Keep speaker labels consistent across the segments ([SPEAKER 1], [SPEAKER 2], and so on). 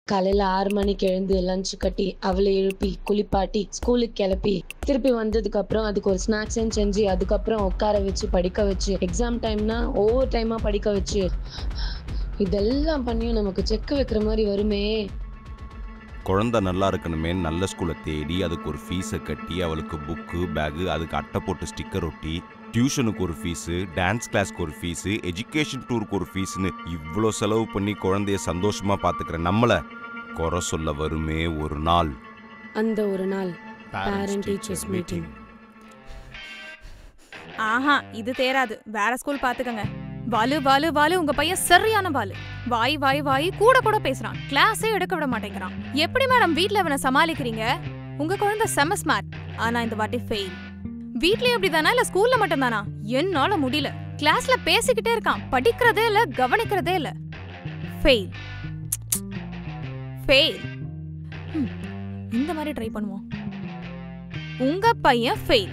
[SPEAKER 1] காலையில ஆறு மணிக்கு எழுந்து லஞ்ச் கட்டி அவளை எழுப்பி குளிப்பாட்டி ஸ்கூலுக்கு கிளப்பி திருப்பி வந்ததுக்கு அப்புறம் அதுக்கு ஒரு ஸ்நாக்ஸும் செஞ்சு அதுக்கப்புறம் உட்கார வச்சு படிக்க வச்சு எக்ஸாம் டைம்னா ஒவ்வொரு டைமா படிக்க வச்சு இதெல்லாம் பண்ணியும் நமக்கு செக் வைக்கிற மாதிரி வருமே
[SPEAKER 2] குழந்தை நல்லா இருக்கணுமே நல்ல ஸ்கூலை தேடி அதுக்கு ஒரு ஃபீஸை கட்டி அவளுக்கு புக்கு பேகு அதுக்கு அட்டை போட்டு ஸ்டிக்கர் ஒட்டி டியூஷனுக்கு ஒரு ஃபீஸு டான்ஸ் கிளாஸ்க்கு ஒரு ஃபீஸு எஜுகேஷன் டூருக்கு ஒரு ஃபீஸ்னு இவ்வளோ செலவு பண்ணி குழந்தைய சந்தோஷமா பார்த்துக்கிற நம்மளை குறை சொல்ல வருமே ஒரு நாள்
[SPEAKER 1] அந்த ஒரு நாள் பேரண்ட் டீச்சர்ஸ் மீட்டிங்
[SPEAKER 3] ஆஹா இது தேராது வேற ஸ்கூல் பாத்துக்கங்க வாலு வாலு வாலு உங்க பையன் சரியான வாலு வாய் வாய் வாய் கூட கூட பேசுறான் கிளாஸே எடுக்க விட மாட்டேங்கிறான் எப்படி மேடம் வீட்ல இவனை சமாளிக்கிறீங்க உங்க குழந்தை செம ஸ்மார்ட் ஆனா இந்த வாட்டி ஃபெயில் வீட்லயும் இப்படிதானா இல்ல ஸ்கூல்ல மட்டும் தானா என்னால முடியல கிளாஸ்ல பேசிக்கிட்டே இருக்கான் படிக்கிறதே இல்ல கவனிக்கிறதே இல்ல ஃபெயில் ஃபெயில் இந்த மாதிரி ட்ரை பண்ணுவோம் உங்க பையன் ஃபெயில்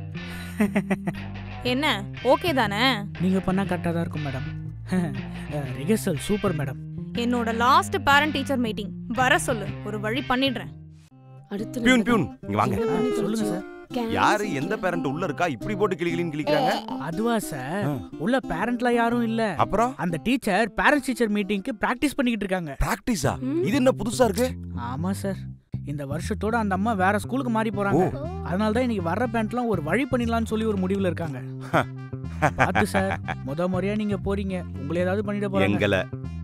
[SPEAKER 3] என்ன ஓகே தானே
[SPEAKER 4] நீங்க பண்ணா கரெக்டாக தான் இருக்கும் மேடம் ரிகர்சல் சூப்பர் மேடம்
[SPEAKER 3] என்னோட லாஸ்ட் பேரண்ட் டீச்சர் மீட்டிங் வர சொல்லு ஒரு வழி பண்ணிடுறேன்
[SPEAKER 1] அடுத்து
[SPEAKER 2] பியூன் பியூன் இங்க வாங்க
[SPEAKER 1] என்ன பண்ணி
[SPEAKER 4] சொல்லுங்க
[SPEAKER 1] தொலைச்சோம்?
[SPEAKER 4] Sir
[SPEAKER 1] Cancel.
[SPEAKER 2] யாரு எந்த பேரண்ட் உள்ள இருக்கா இப்படி போட்டு கிளிகளின்னு கிளிக்கிறாங்க
[SPEAKER 4] அதுவா சார்
[SPEAKER 2] ஆ.
[SPEAKER 4] உள்ள பேரண்ட்ல யாரும் இல்ல
[SPEAKER 2] அப்புறம்
[SPEAKER 4] அந்த டீச்சர் பேரண்ட்ஸ் டீச்சர் மீட்டிங்க்கு பிராக்டிஸ் பண்ணிக்கிட்டு இருக்காங்க
[SPEAKER 2] பிராக்டிஸா
[SPEAKER 1] ம்.
[SPEAKER 2] இது என்ன புதுசா இருக்கு
[SPEAKER 4] ஆமா சார் இந்த வருஷத்தோட அந்த அம்மா வேற ஸ்கூலுக்கு மாறி போறாங்க அதனால தான் இன்னைக்கு வர்ற பேண்ட்லாம் ஒரு வழி பண்ணிடலாம்னு சொல்லி ஒரு முடிவுல இருக்காங்க பார்த்து சார் முத முறையா நீங்க போறீங்க உங்களை ஏதாவது பண்ணிட போறாங்க
[SPEAKER 2] எங்களை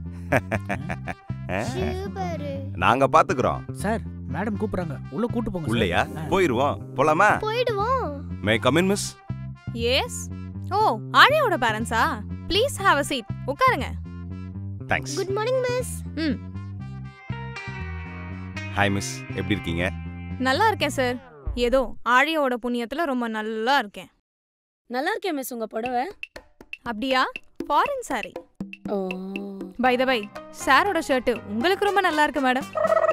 [SPEAKER 2] நாங்க பாத்துக்கிறோம்
[SPEAKER 4] சார் மேடம் கூப்பிடுறாங்க உள்ள கூட்டு போங்க சார்.
[SPEAKER 2] உள்ளையா
[SPEAKER 4] ஆ.
[SPEAKER 2] போயிருவோம் போலாமா
[SPEAKER 5] போயிடுவோம்
[SPEAKER 2] may come in miss
[SPEAKER 3] yes oh ஆழியாவோட பேரண்ட்ஸா ப்ளீஸ் ஹாவ் அ சீட் உட்காருங்க
[SPEAKER 2] thanks
[SPEAKER 5] good morning miss
[SPEAKER 3] hmm
[SPEAKER 2] hi miss எப்படி இருக்கீங்க
[SPEAKER 3] நல்லா இருக்கேன் சார் ஏதோ ஆழியாவோட புண்ணியத்துல ரொம்ப நல்லா இருக்கேன்
[SPEAKER 1] நல்லா இருக்கேன் மிஸ் உங்க புடவை
[SPEAKER 3] அப்படியா foreign sari
[SPEAKER 1] oh
[SPEAKER 3] by the by சாரோட ஷர்ட் உங்களுக்கு ரொம்ப நல்லா இருக்கு மேடம்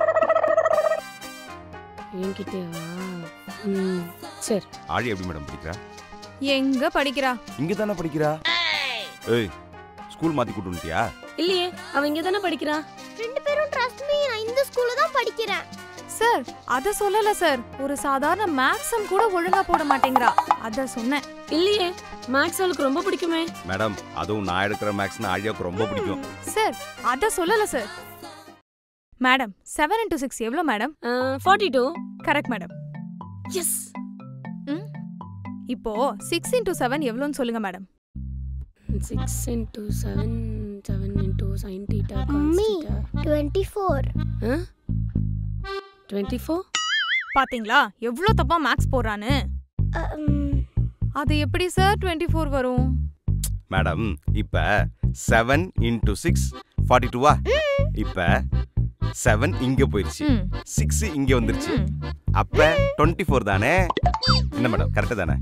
[SPEAKER 1] என்கிட்டயா ம் சரி
[SPEAKER 2] ஆழி எப்படி மேடம் படிக்கிறா
[SPEAKER 3] எங்க படிக்கிறா
[SPEAKER 2] இங்க தானே படிக்கிறா ஏய் ஸ்கூல் மாத்தி கூட்டு வந்துட்டியா
[SPEAKER 1] இல்லையே அவ இங்க தானே படிக்கிறா
[SPEAKER 5] ரெண்டு பேரும் ட்ரஸ்ட் மீ நான் இந்த ஸ்கூல்ல தான் படிக்கிறேன்
[SPEAKER 3] சார் அத சொல்லல சார் ஒரு சாதாரண மேக்ஸம் கூட ஒழுங்கா போட மாட்டேங்கிறா அத சொன்னேன்
[SPEAKER 1] இல்லையே மேக்ஸ் அவளுக்கு ரொம்ப பிடிக்குமே
[SPEAKER 2] மேடம் அதுவும் நான் எடுக்கிற மேக்ஸ்னா ஆழியாவுக்கு ரொம்ப பிடிக்கும்
[SPEAKER 3] சார் அத சொல்லல sir madam seven into six எவ்வளோ madam
[SPEAKER 1] forty two
[SPEAKER 3] correct madam
[SPEAKER 1] yes
[SPEAKER 3] இப்போ சிக்ஸ் இன்டூ செவன் எவ்வளோன்னு சொல்லுங்க madam
[SPEAKER 1] six into seven seven into sine theta
[SPEAKER 5] mummy twenty four
[SPEAKER 1] twenty four
[SPEAKER 3] பாத்தீங்களா எவ்வளோ தப்பா மேக்ஸ் போடுறான்னு அது எப்படி சார் டுவெண்ட்டி ஃபோர் வரும்
[SPEAKER 2] மேடம் இப்ப செவன் இன்டூ சிக்ஸ் ஃபார்ட்டி டூவா இப்ப செவன் இங்க போயிருச்சு
[SPEAKER 3] ம்
[SPEAKER 2] சிக்ஸ் இங்க வந்துருச்சு
[SPEAKER 3] ம்
[SPEAKER 2] அப்ப டுவெண்ட்டி ஃபோர் தானே என்ன மேடம் கரெக்டு தானே